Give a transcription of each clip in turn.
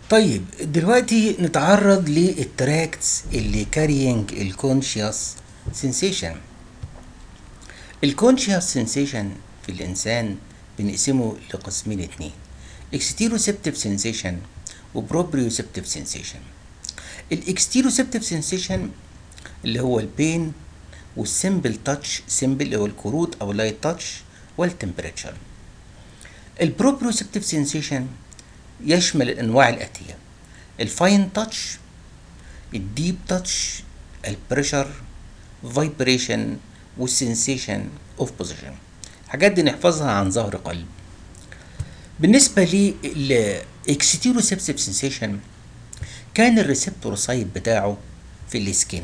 طيب دلوقتي نتعرض للتراكتس اللي كارينج الكونشيوس سensation الكونشيوس سensation في الانسان بنقسمه لقسمين اتنين اكستيروسبتيف سensation وبروبريوسبتيف سensation الاكستيروسبتيف سensation اللي هو البين والسمبل تاتش سمبل اللي هو الكروت او لايت تاتش والتمبريتشر البروبريوسبتيف سensation يشمل الانواع الاتيه الفاين تاتش الديب تاتش البريشر فايبريشن والسنسيشن اوف بوزيشن الحاجات دي نحفظها عن ظهر قلب بالنسبه للاكستيروسبسيف سنسيشن كان الريسبتور سايت بتاعه في السكين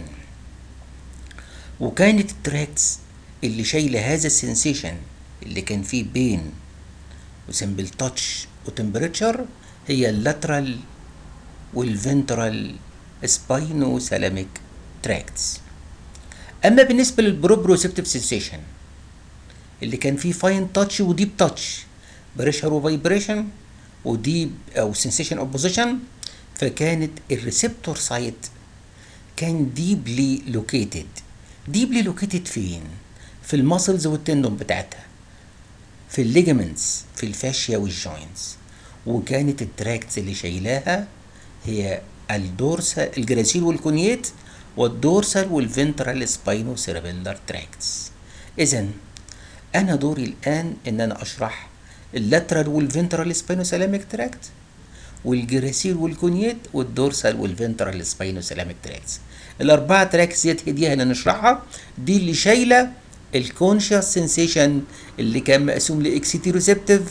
وكانت التراكتس اللي شايله هذا السنسيشن اللي كان فيه بين وسمبل تاتش وتمبريتشر هي اللاترال والفنترال سباينو سالاميك تراكتس اما بالنسبه للبروبروسبتيف سنسيشن اللي كان فيه فاين تاتش وديب تاتش بريشر وفايبريشن وديب او سنسيشن اوف بوزيشن فكانت الريسبتور سايت كان ديبلي لوكيتد ديبلي لوكيتد فين في الماسلز والتندون بتاعتها في الليجمنتس في الفاشيا والجوينتس وكانت التراكتس اللي شايلاها هي الدورسال الجراسيل والكونيت والدورسال والفنترال سباينو سيربيلر تراكتس اذا انا دوري الان ان انا اشرح اللاترال والفنترال سباينو سلاميك تراكت والجراسيل والكونيت والدورسال والفنترال سباينو سلاميك تراكتس الاربعه تراكس ديت هديها اللي نشرحها دي اللي شايله الكونشيوس سنسيشن اللي كان مقسوم لاكسيتيروسبتيف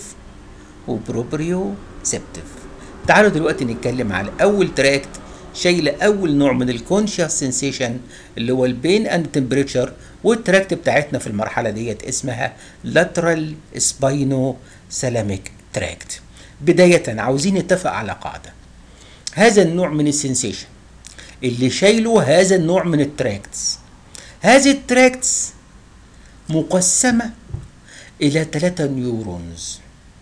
وبروبريوسبتيف تعالوا دلوقتي نتكلم على اول تراكت شايله اول نوع من الكونشيوس سنسيشن اللي هو البين اند تمبريتشر والتراكت بتاعتنا في المرحله ديت اسمها لاترال سباينو سلاميك تراكت بدايه عاوزين نتفق على قاعده هذا النوع من السنسيشن اللي شايله هذا النوع من التراكتس هذه التراكتس مقسمة إلى ثلاثة نيورونز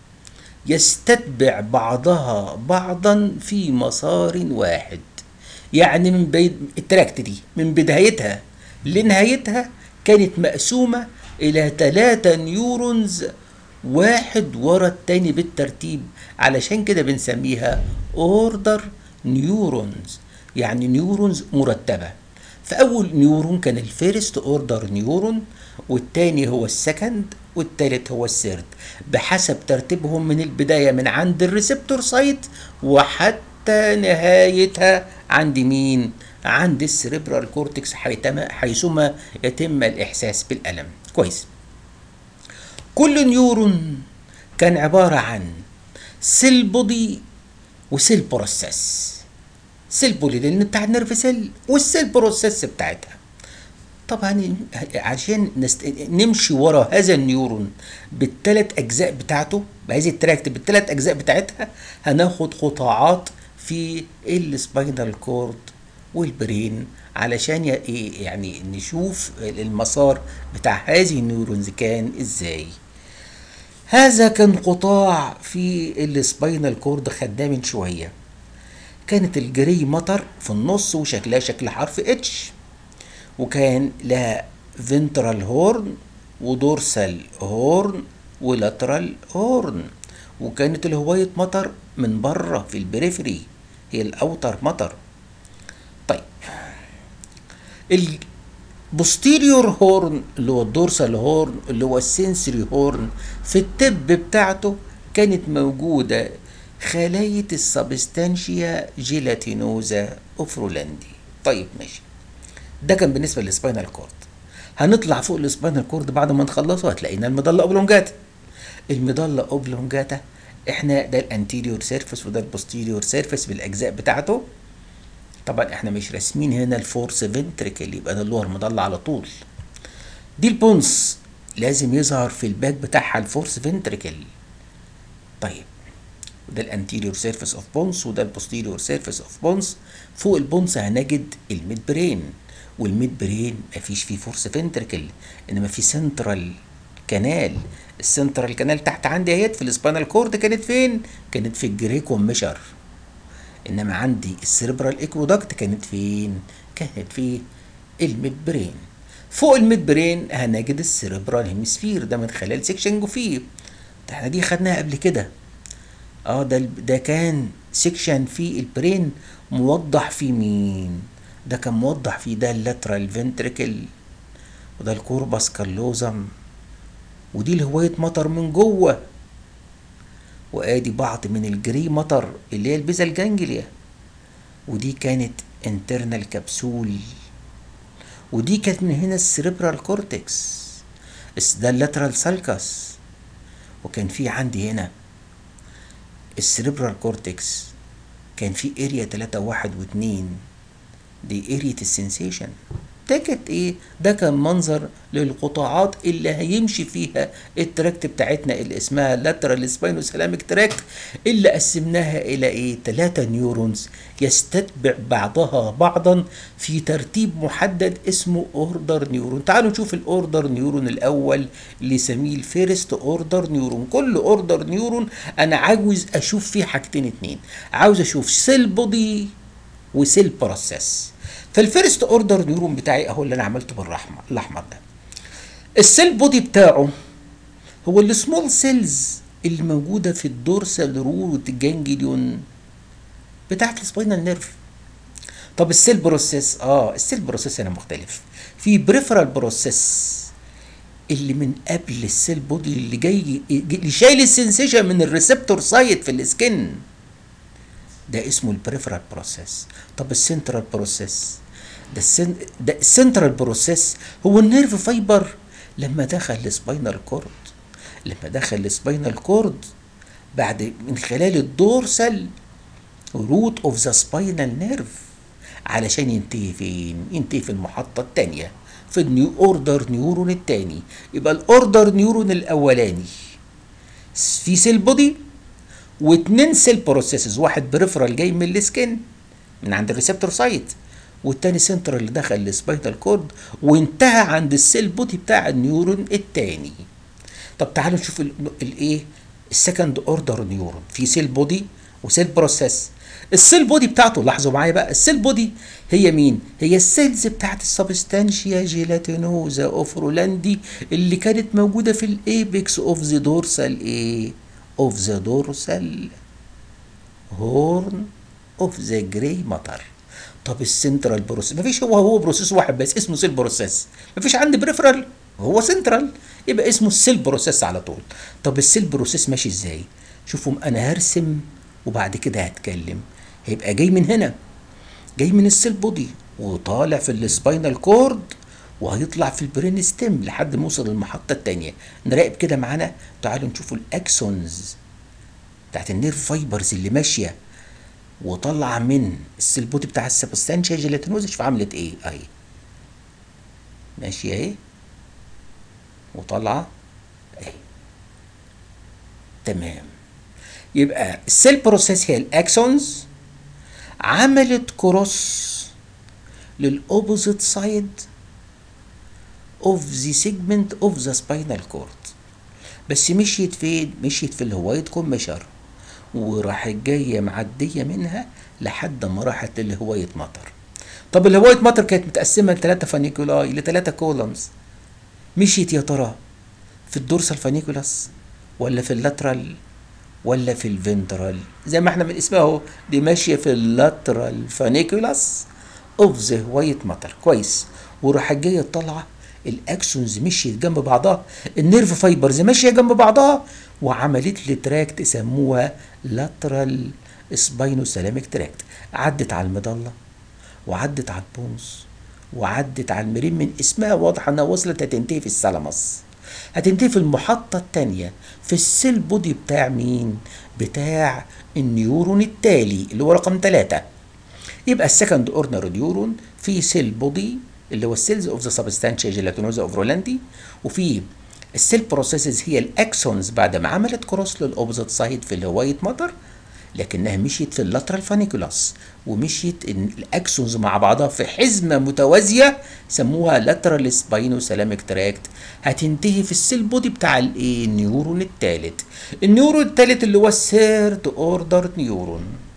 يستتبع بعضها بعضا في مسار واحد يعني من بيد التراكت دي من بدايتها لنهايتها كانت مقسومة إلى ثلاثة نيورونز واحد ورا التاني بالترتيب علشان كده بنسميها اوردر نيورونز يعني نيورونز مرتبة فأول نيورون كان الفيرست اوردر نيورون والتاني هو السكند والتالت هو السيرد بحسب ترتيبهم من البداية من عند الريسبتور سايت وحتى نهايتها عند مين؟ عند السريبرال كورتكس حيثما يتم الإحساس بالألم كويس كل نيورون كان عبارة عن سيل بودي وسيل بروسيس سيل بودي لأن بتاع النيرف سيل والسيل بروسيس بتاعتها طبعا عشان نست... نمشي ورا هذا النيورون بالثلاث اجزاء بتاعته بهذه التراكت بالثلاث اجزاء بتاعتها هناخد قطاعات في السباينال كورد والبرين علشان يعني نشوف المسار بتاع هذه النيورونز كان ازاي هذا كان قطاع في السباينال كورد خدناه من شويه كانت الجري مطر في النص وشكلها شكل حرف اتش وكان لها فنترال هورن ودورسال هورن ولاترال هورن وكانت الهواية مطر من بره في البريفري هي الاوتر مطر طيب البوستيريور هورن اللي هو الدورسال هورن اللي هو السنسوري هورن في التب بتاعته كانت موجودة خلايا السبستانشيا جيلاتينوزا اوفرولاندي طيب ماشي ده كان بالنسبه للسباينال كورد هنطلع فوق السباينال كورد بعد ما نخلصه هتلاقينا المضله اوبلونجاتا المضله اوبلونجاتا احنا ده الانتيريور سيرفيس وده البوستيريور سيرفيس بالاجزاء بتاعته طبعا احنا مش راسمين هنا الفورس فنتريكل يبقى ده اللي هو المضله على طول دي البونس لازم يظهر في الباك بتاعها الفورس فنتريكل طيب وده الانتيريور سيرفيس اوف بونس وده البوستيريور سيرفيس اوف بونس فوق البونس هنجد الميد برين والميد برين مفيش فيه فورس فنتركل انما في سنترال كانال السنترال كانال تحت عندي اهيت في السبانال كورد كانت فين كانت في الجريكوم ميشر انما عندي السيربرال اكودكت كانت فين كانت في الميد برين فوق الميد برين هنجد السيربرال هيمسفير ده من خلال سيكشن جوفيه ده احنا دي خدناها قبل كده اه ده ده كان سيكشن في البرين موضح في مين ده كان موضح في ده اللاترال فنتريكل وده الكوربس كاللوزم ودي الهواية مطر من جوه وادي بعض من الجري مطر اللي هي البيزا الجانجليا ودي كانت انترنال كبسول ودي كانت من هنا السريبرال كورتكس ده اللاترال سالكس وكان في عندي هنا السريبرال كورتكس كان في اريا 3 واحد واتنين دي اريا السنسيشن ده كانت ايه ده كان منظر للقطاعات اللي هيمشي فيها التراكت بتاعتنا اللي اسمها لاترال سباينوسالاميك تراكت اللي قسمناها الى ايه ثلاثة نيورونز يستتبع بعضها بعضا في ترتيب محدد اسمه اوردر نيورون تعالوا نشوف الاوردر نيورون الاول اللي يسميه الفيرست اوردر نيورون كل اوردر نيورون انا عاوز اشوف فيه حاجتين اتنين عاوز اشوف سيل بودي وسيل بروسيس فالفيرست اوردر نيورون بتاعي اهو اللي انا عملته بالاحمر الاحمر ده السيل بودي بتاعه هو السمول سيلز اللي موجوده في الدورسال روت جانجليون بتاعت السباينال نيرف طب السيل بروسيس اه السيل بروسيس هنا مختلف في بريفرال بروسيس اللي من قبل السيل بودي اللي جاي اللي شايل السنسيشن من الريسبتور سايت في السكن ده اسمه البريفرال بروسيس طب السنترال بروسيس ده السن... ده السنترال بروسيس هو النيرف فايبر لما دخل السباينال كورد لما دخل السباينال كورد بعد من خلال الدورسال روت اوف ذا سباينال نيرف علشان ينتهي فين ينتهي في المحطة التانية في النيو اوردر نيورون التاني يبقى الاوردر نيورون الاولاني في سيل بودي واتنين سيل بروسيسز واحد بريفرال جاي من السكن من عند الريسبتور سايت والتاني سنترال اللي دخل السباينال كورد وانتهى عند السيل بودي بتاع النيورون التاني طب تعالوا نشوف الايه السكند اوردر نيورون في سيل بودي وسيل بروسيس السيل بودي بتاعته لاحظوا معايا بقى السيل بودي هي مين هي السيلز بتاعت السبستانشيا جيلاتينوزا اوف رولاندي اللي كانت موجوده في الايبكس اوف ذا دورسال ايه اوف ذا دورسال هورن اوف ذا جراي ماتر طب السنترال بروسيس مفيش هو هو بروسيس واحد بس اسمه سيل بروسيس مفيش عندي بريفرال هو سنترال يبقى اسمه السيل بروسيس على طول طب السيل بروسيس ماشي ازاي شوفوا انا هرسم وبعد كده هتكلم هيبقى جاي من هنا جاي من السيل بودي وطالع في السباينال كورد وهيطلع في البرين ستيم لحد ما يوصل للمحطه الثانيه نراقب كده معانا تعالوا نشوفوا الاكسونز بتاعت النيرف فايبرز اللي ماشيه وطلع من السيل بودي بتاع السبستانشيا جيلاتينوزا شوف عملت ايه اهي ماشيه اهي وطالعه اهي تمام يبقى السيل بروسيس هي الاكسونز عملت كروس للاوبوزيت سايد اوف ذا سيجمنت اوف ذا سباينال كورد بس مشيت فين مشيت في الهوايت كوميشر وراحت جايه معديه منها لحد ما راحت للهوايه مطر طب الهوايه مطر كانت متقسمه لثلاثه فانيكولاي لثلاثه كولمز مشيت يا ترى في الدورسال فانيكولاس ولا في اللاترال ولا في الفنترال زي ما احنا من اسمها اهو دي ماشيه في اللاترال فانيكولاس اوف ذا وايت ماتر كويس وراحت جايه طالعه الاكسونز مشيت جنب بعضها النيرف فايبرز ماشيه جنب بعضها وعملت لي تراكت سموها لاترال سباينوسالاميك تراكت عدت على المضله وعدت على البونز وعدت على المرين من اسمها واضح انها وصلت هتنتهي في السلمس هتنتهي في المحطة التانية في السيل بودي بتاع مين؟ بتاع النيورون التالي اللي هو رقم ثلاثة يبقى السكند اورنر نيورون في سيل بودي اللي هو السيلز اوف ذا سبستانشيا جيلاتينوزا اوف رولاندي وفي السيل بروسيسز هي الاكسونز بعد ما عملت كروس للاوبوزيت سايد في الهوايه ماتر لكنها مشيت في اللاترال فانيكولاس ومشيت الاكسونز مع بعضها في حزمه متوازيه سموها لاترال سباينو سلاميك تراكت هتنتهي في السيل بودي بتاع الايه النيورون الثالث النيورون الثالث اللي هو الثيرد اوردر نيورون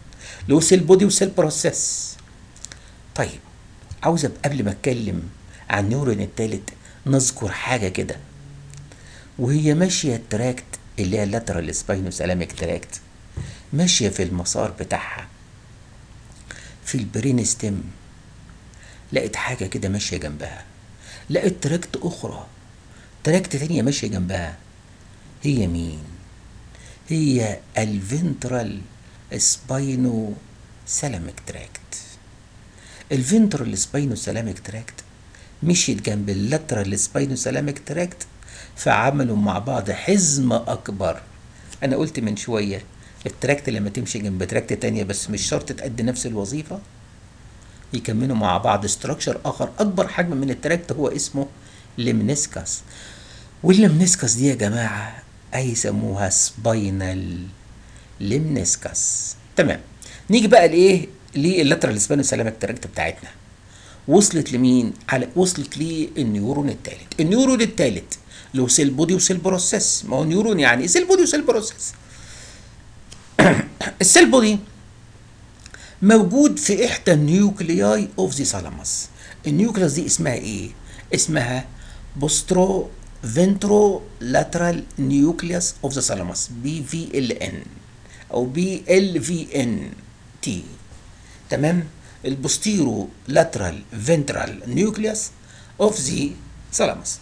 اللي هو سيل بودي وسيل بروسيس طيب عاوز أبقى قبل ما اتكلم عن النيورون التالت نذكر حاجه كده وهي ماشيه التراكت اللي هي اللاترال سباينو سلامك تراكت ماشيه في المسار بتاعها في البرين ستيم لقيت حاجه كده ماشيه جنبها لقيت تراكت اخرى تراكت تانية ماشيه جنبها هي مين هي الفنترال سباينو سلامك تراكت الفنترال سباينو سلامك تراكت مشيت جنب اللاترال سباينو سلامك تراكت فعملوا مع بعض حزمة أكبر أنا قلت من شوية التراكت لما تمشي جنب تراكت تانية بس مش شرط تأدي نفس الوظيفة يكملوا مع بعض ستراكشر آخر أكبر حجم من التراكت هو اسمه لمنسكس واللمنسكس دي يا جماعة أي يسموها سباينال لمنسكس تمام نيجي بقى لإيه لللاترال سباينو سلامك تراكت بتاعتنا وصلت لمين؟ على وصلت للنيورون الثالث، النيورون الثالث له سيل بودي وسيل بروسيس، ما هو نيورون يعني سيل بودي وسيل بروسيس. السيل بودي موجود في احدى النيوكلياي اوف ذا ثالاموس. النيوكليوس دي اسمها ايه؟ اسمها بوسترو فنترو لاترال نيوكليوس اوف ذا ثالاموس بي في ال ان او بي ال في ان تي تمام؟ البوستيرو لاترال فنترال نيوكليوس اوف ذا ثالاموس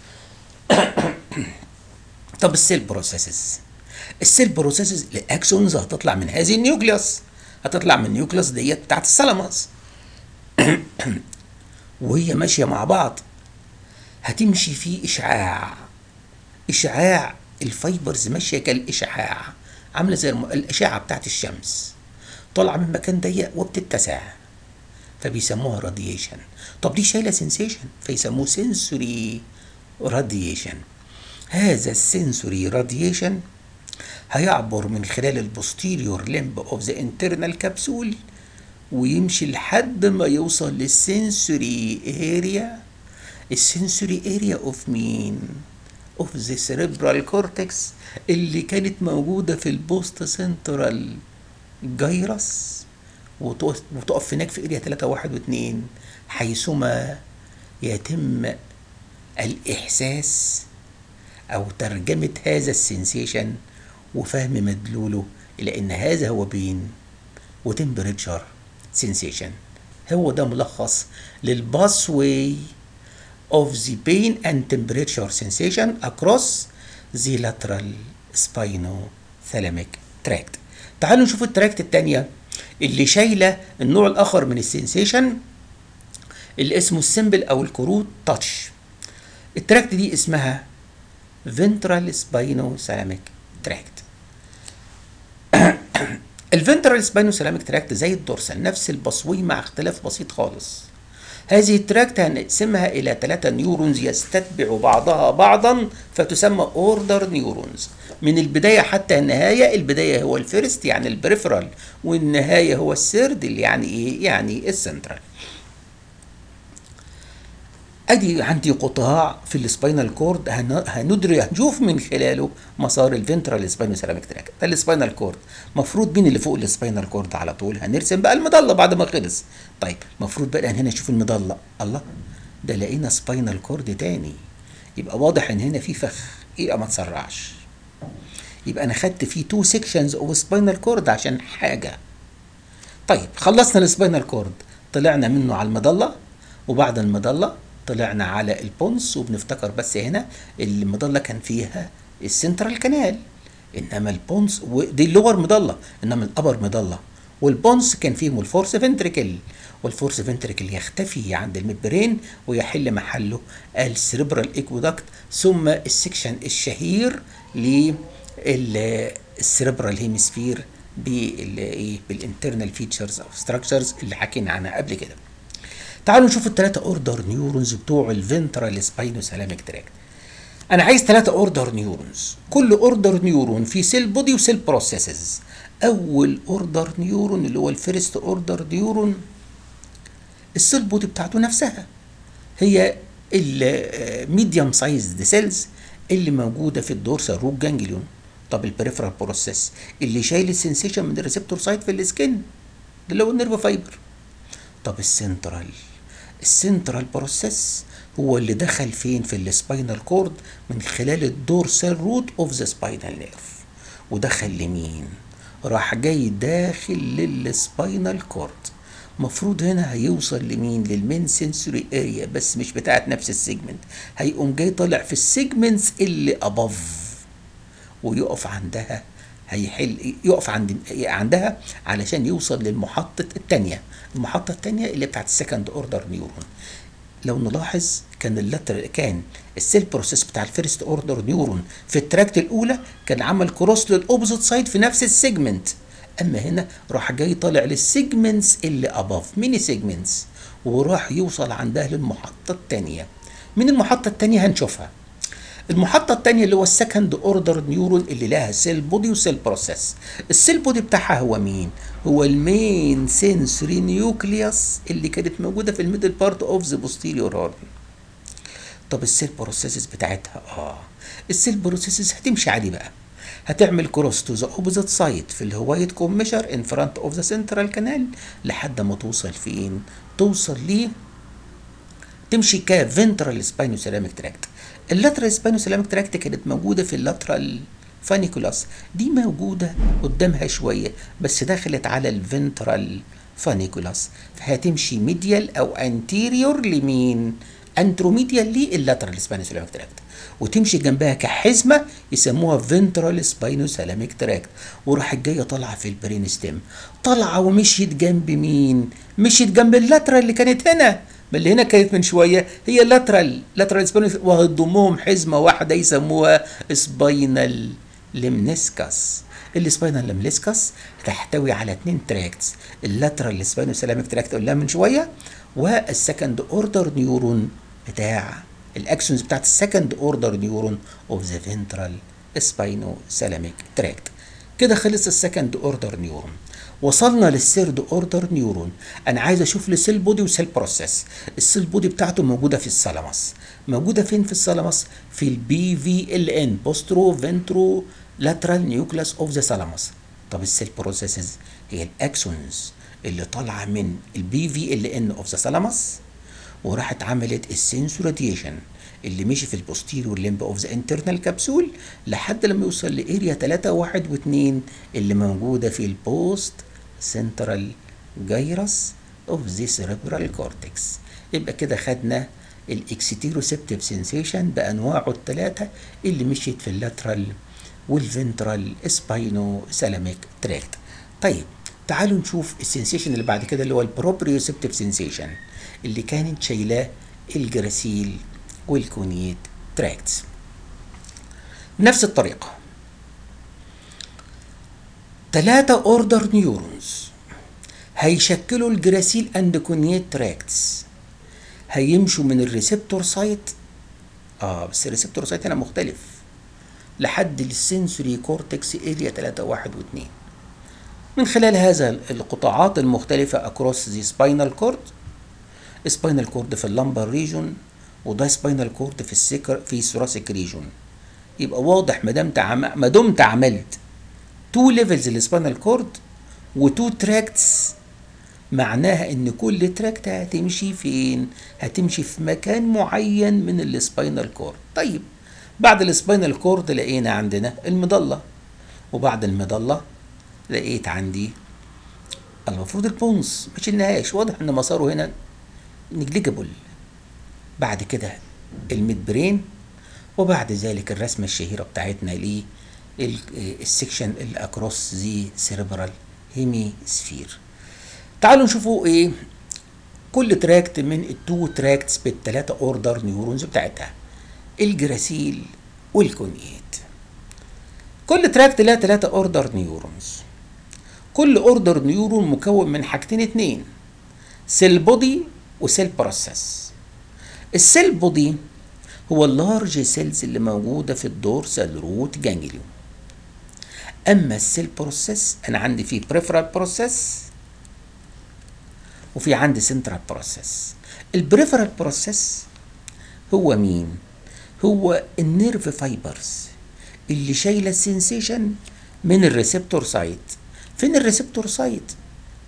طب السيل بروسيسز السيل بروسيسز الاكسونز هتطلع من هذه النيوكليوس هتطلع من النيوكليوس ديت بتاعت الثالاموس وهي ماشيه مع بعض هتمشي في اشعاع اشعاع الفايبرز ماشيه كالاشعاع عامله زي الم... الاشعه بتاعت الشمس طالعه من مكان ضيق وبتتسع فبيسموها راديشن طب دي شايله سنسيشن فيسموه سنسوري راديشن هذا السنسوري راديشن هيعبر من خلال البوستيريور لمب اوف ذا انترنال كبسول ويمشي لحد ما يوصل للسنسوري اريا السنسوري اريا اوف مين اوف ذا سيريبرال كورتكس اللي كانت موجوده في البوست سنترال جايرس وتقف هناك في اريا 3 1 و2 حيثما يتم الاحساس او ترجمه هذا السنسيشن وفهم مدلوله الى ان هذا هو بين وتمبريتشر سنسيشن هو ده ملخص للباس واي of the pain and temperature sensation across the lateral spinothalamic tract تعالوا نشوف التراكت التانية اللي شايلة النوع الآخر من السنسيشن اللي اسمه السمبل أو الكروت تاتش التراكت دي اسمها ventral spinothalamic tract الفنترال سباينوسلاميك تراكت زي الدورسال نفس البصوي مع اختلاف بسيط خالص هذه التراكت هنقسمها إلى ثلاثة نيورونز يستتبع بعضها بعضا فتسمى اوردر نيورونز من البداية حتى النهاية البداية هو الفيرست يعني البريفرال والنهاية هو السيرد اللي يعني ايه يعني السنترال ادي عندي قطاع في السباينال كورد هندري هنشوف من خلاله مسار الفنترال سباينو سيراميك تراك ده السباينال كورد مفروض مين اللي فوق السباينال كورد على طول هنرسم بقى المضله بعد ما خلص طيب مفروض بقى هنا نشوف المضله الله ده لقينا سباينال كورد تاني يبقى واضح ان هنا في فخ يبقى ما تسرعش يبقى انا خدت فيه تو سيكشنز اوف سباينال كورد عشان حاجه طيب خلصنا السباينال كورد طلعنا منه على المضله وبعد المضله طلعنا على البونس وبنفتكر بس هنا المضله كان فيها السنترال كانال انما البونس ودي اللور مضله انما الابر مضله والبونس كان فيهم الفورس فنتريكل والفورس فنتريكل يختفي عند المبرين ويحل محله السريبرال ايكودكت ثم السكشن الشهير للسريبرال هيمسفير بالايه بالانترنال فيتشرز او ستراكشرز اللي حكينا عنها قبل كده تعالوا نشوف الثلاثة اوردر نيورونز بتوع الفنترال سباينوسالاميك تراكت انا عايز ثلاثة اوردر نيورونز كل اوردر نيورون فيه سيل بودي وسيل بروسيسز اول اوردر نيورون اللي هو الفيرست اوردر نيورون السيل بودي بتاعته نفسها هي الميديوم سايزد سيلز اللي موجوده في الدورسال روت جانجليون طب البريفرال بروسيس اللي شايل السنسيشن من الريسبتور سايت في السكن ده اللي هو النيرف فايبر طب السنترال السنترال بروسيس هو اللي دخل فين في السباينال كورد من خلال الدورسال روت اوف ذا سباينال نيرف ودخل لمين راح جاي داخل للسباينال كورد مفروض هنا هيوصل لمين للمين سنسوري اريا بس مش بتاعت نفس السيجمنت هيقوم جاي طالع في السيجمنتس اللي اباف ويقف عندها هيحل يقف عند عندها علشان يوصل للمحطة التانية المحطة التانية اللي بتاعت السكند اوردر نيورون لو نلاحظ كان اللتر كان السيل بروسيس بتاع الفيرست اوردر نيورون في التراكت الاولى كان عمل كروس للاوبوزيت سايد في نفس السيجمنت اما هنا راح جاي طالع للسيجمنتس اللي اباف ميني سيجمنتس وراح يوصل عندها للمحطة التانية من المحطة التانية هنشوفها المحطة التانية اللي هو السكند اوردر نيورون اللي لها سيل بودي وسيل بروسيس السيل بودي بتاعها هو مين هو المين سنسوري نيوكليوس اللي كانت موجودة في الميدل بارت اوف ذا بوستيريور هورن طب السيل بروسيسز بتاعتها اه السيل بروسيسز هتمشي عادي بقى هتعمل كروس تو ذا اوبوزيت سايد في الهوايت كوميشر ان فرونت اوف ذا سنترال كانال لحد ما توصل فين توصل ليه تمشي كفنترال سباينوسيراميك تراكت اللاترال سباينوسيراميك تراكت كانت موجوده في اللاترال فانيكولاس دي موجوده قدامها شويه بس دخلت على الفنترال فانيكولاس فهتمشي ميديال او انتيريور لمين انتروميديال لللاترال سباينوسيراميك تراكت وتمشي جنبها كحزمه يسموها فنترال سباينوسيراميك تراكت وراحت جايه طالعه في البرين ستيم طالعه ومشيت جنب مين مشيت جنب اللاترال اللي كانت هنا ما اللي هنا كانت من شويه هي لاترال لاترال سباينال وهتضمهم حزمه واحده يسموها سباينال لمنسكس السباينال لمنسكس تحتوي على اثنين تراكتس اللاترال سباينو سلاميك تراكت قلنا من شويه والسكند اوردر نيورون بتاع الاكسونز بتاعت السكند اوردر نيورون اوف ذا فنترال سباينو سلاميك تراكت كده خلص السكند اوردر نيورون وصلنا للثيرد اوردر نيورون انا عايز اشوف لي سيل بودي وسيل بروسيس السيل بودي بتاعته موجوده في الثالاموس موجوده فين في الثالاموس في البي في ال ان بوسترو فنترو لاترال نيوكلاس اوف ذا ثالاموس طب السيل بروسيسز هي الاكسونز اللي طالعه من البي في ال ان اوف ذا ثالاموس وراحت عملت السنسو راديشن اللي مشي في البوستيريور ليمب اوف ذا انترنال كبسول لحد لما يوصل لاريا 3 1 و2 اللي موجوده في البوست سنترال جايرس اوف ذا سيريبرال كورتكس يبقى كده خدنا الاكستيروسبتيف سensation بانواعه الثلاثه اللي مشيت في اللاترال والفنترال سباينو سلاميك تراكت طيب تعالوا نشوف السنسيشن اللي بعد كده اللي هو البروبريوسبتيف سنسيشن اللي كانت شايلاه الجراسيل والكونيت تراكتس بنفس الطريقة ثلاثة اوردر نيورونز هيشكلوا الجراسيل اند كونيت تراكتس هيمشوا من الريسبتور سايت اه بس الريسبتور سايت هنا مختلف لحد السنسوري كورتكس اريا 3 1 و2 من خلال هذا القطاعات المختلفة اكروس ذا سباينال كورد سباينال كورد في اللمبر ريجون وده سباينال كورد في السكر في الثوراسيك ريجون يبقى واضح ما دمت عم... ما دمت عملت تو ليفلز للسباينال كورد وتو تراكتس معناها ان كل تراكت هتمشي فين هتمشي في مكان معين من السباينال كورد طيب بعد السباينال كورد لقينا عندنا المضله وبعد المضله لقيت عندي المفروض البونز ما شلناهاش واضح ان مساره هنا نجليجبل بعد كده الميد برين وبعد ذلك الرسمه الشهيره بتاعتنا ليه السكشن الاكروس ذي سيريبرال هيمي سفير تعالوا نشوفوا ايه كل تراكت من التو تراكتس بالثلاثه اوردر نيورونز بتاعتها الجراسيل والكونيت كل تراكت لها ثلاثه اوردر نيورونز كل اوردر نيورون مكون من حاجتين اتنين سيل بودي وسيل بروسيس السيل بودي هو اللارج سيلز اللي موجوده في الدورسال روت جانجليون اما السيل بروسيس انا عندي فيه بريفرال بروسيس وفي عندي سنترال بروسيس البريفرال بروسيس هو مين هو النيرف فايبرز اللي شايله السنسيشن من الريسبتور سايت فين الريسبتور سايت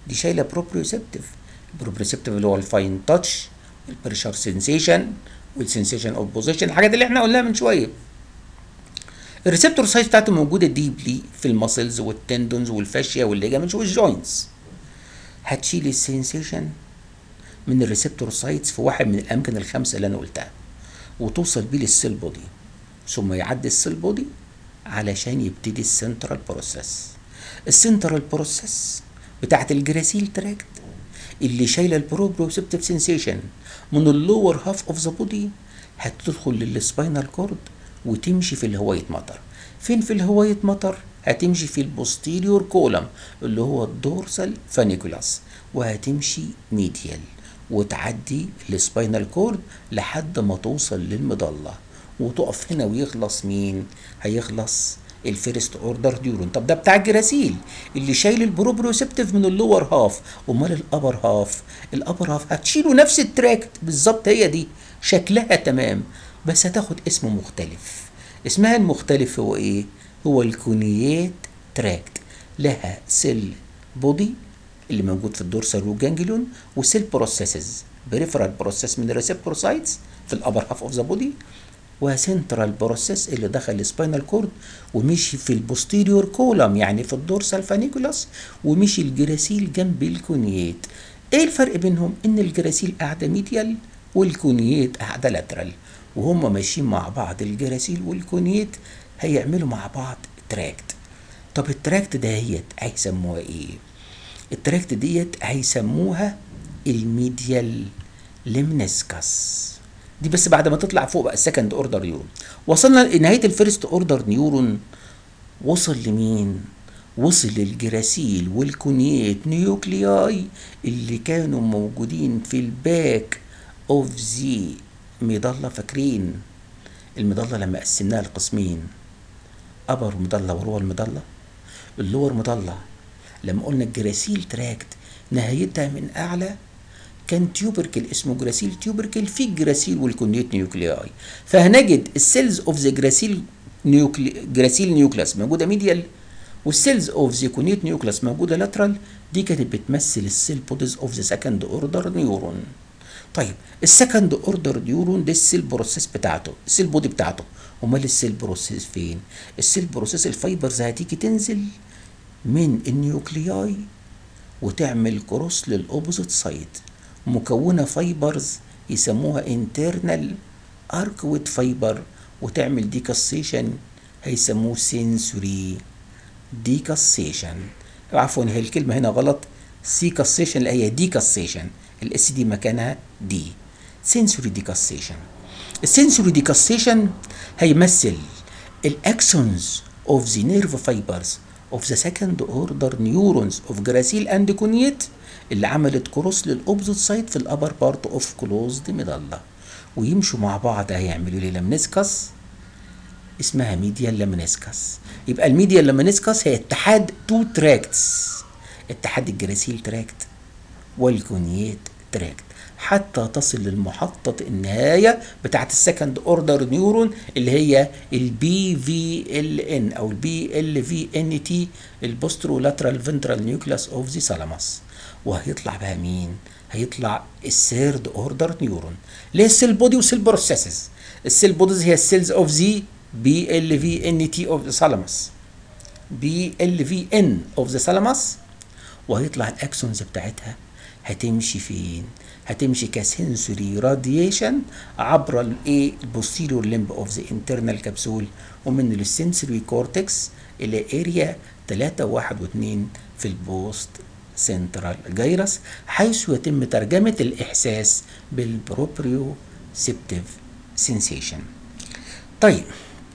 دي شايله بروبريوسبتيف البروبريوسبتيف اللي هو الفاين تاتش البريشر سensation والسنسيشن اوف بوزيشن الحاجات اللي احنا قلناها من شويه الريسبتور سايت بتاعته موجوده ديبلي في المسلز والتندونز والفاشيا والليجامنتس والجوينتس هتشيل السنسيشن من الريسبتور سايتس في واحد من الاماكن الخمسه اللي انا قلتها وتوصل بيه للسيل بودي ثم يعدي السيل بودي علشان يبتدي السنترال بروسيس السنترال بروسيس بتاعت الجراسيل تراكت اللي شايله البروبروسبتيف سنسيشن من اللور هاف اوف ذا بودي هتدخل للسباينال كورد وتمشي في الهوايه مطر فين في الهوايه مطر هتمشي في البوستيريور كولم اللي هو الدورسال فانيكولاس وهتمشي ميديال وتعدي السباينال كورد لحد ما توصل للمضله وتقف هنا ويخلص مين هيخلص الفيرست اوردر ديورون طب ده بتاع الجراسيل اللي شايل البروبروسبتيف من اللور هاف امال الابر هاف الابر هاف هتشيله نفس التراكت بالظبط هي دي شكلها تمام بس هتاخد اسم مختلف اسمها المختلف هو ايه هو الكونيات تراكت لها سيل بودي اللي موجود في الدورسال والجانجليون وسيل بروسيسز بريفرال بروسيس من الريسبتور سايتس في الابر هاف اوف ذا بودي وسنترال بروسيس اللي دخل السباينال كورد ومشي في البوستيريور كولم يعني في الدورسال فانيكولاس ومشي الجراسيل جنب الكونيات ايه الفرق بينهم ان الجراسيل قاعده ميديال والكونيات قاعده لاترال وهم ماشيين مع بعض الجراسيل والكونيات هيعملوا مع بعض تراكت طب التراكت دهيت هيسموها ايه التراكت ديت هيسموها الميديال لمنسكس دي بس بعد ما تطلع فوق بقى السكند اوردر نيورون وصلنا لنهايه الفيرست اوردر نيورون وصل لمين وصل للجراسيل والكونيات نيوكلياي اللي كانوا موجودين في الباك اوف ذا مظله فاكرين المظله لما قسمناها لقسمين ابر مظله ولور المظله اللور مظله لما قلنا الجراسيل تراكت نهايتها من اعلى كان تيوبركل اسمه جراسيل تيوبركل في الجراسيل والكونيت نيوكلياي فهنجد السيلز اوف ذا جراسيل نيوكلي جراسيل نيوكلاس موجوده ميديال والسيلز اوف ذا كونيت نيوكلاس موجوده لاترال دي كانت بتمثل السيل بوديز اوف ذا سكند اوردر نيورون طيب السكند اوردر نيورون ده السيل بروسيس بتاعته السيل بودي بتاعته امال السيل بروسيس فين السيل بروسيس الفايبرز هتيجي تنزل من النيوكلياي وتعمل كروس للاوبوزيت سايد مكونه فايبرز يسموها انترنال اركويت فايبر وتعمل ديكاسيشن هيسموه سينسوري ديكاسيشن عفوا هي الكلمه هنا غلط سيكاسيشن اللي هي ديكاسيشن الاس دي مكانها دي سنسوري ديكاسيشن السنسوري ديكاسيشن هيمثل الاكسونز اوف ذا نيرف فايبرز اوف ذا سكند اوردر نيورونز اوف جراسيل اند كونيت اللي عملت كروس للاوبزيت سايد في الابر بارت اوف كلوزد ميدالا ويمشوا مع بعض هيعملوا لي لمنسكس اسمها ميديال لمنسكس يبقى الميديال لمنسكس هي اتحاد تو تراكتس اتحاد الجراسيل تراكت والكونيات تراكت حتى تصل للمحطة النهاية بتاعت السكند اوردر نيورون اللي هي البي في ال ان او البي ال في ان تي البوسترو لاترال فنترال نيوكلاس اوف ذا ثالاموس وهيطلع بقى مين؟ هيطلع الثيرد اوردر نيورون ليه السيل بودي والسيل بروسيسز السيل بوديز هي السيلز اوف ذا بي ال في ان تي اوف ذا ثالاموس بي ال في ان اوف ذا ثالاموس وهيطلع الاكسونز بتاعتها هتمشي فين؟ هتمشي كسنسوري راديشن عبر الايه البوستيريور لمب اوف ذا انترنال كبسول ومن السنسوري كورتكس الى اريا 3 و1 و2 في البوست سنترال جايرس حيث يتم ترجمة الإحساس بالبروبريو سيبتيف سensation طيب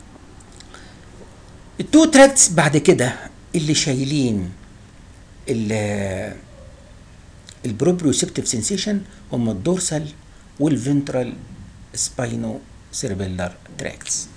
التو تراكتس بعد كده اللي شايلين البروبريوسبتيف سensation هم الدورسال والفنترال سباينو سيربيلر تراكتس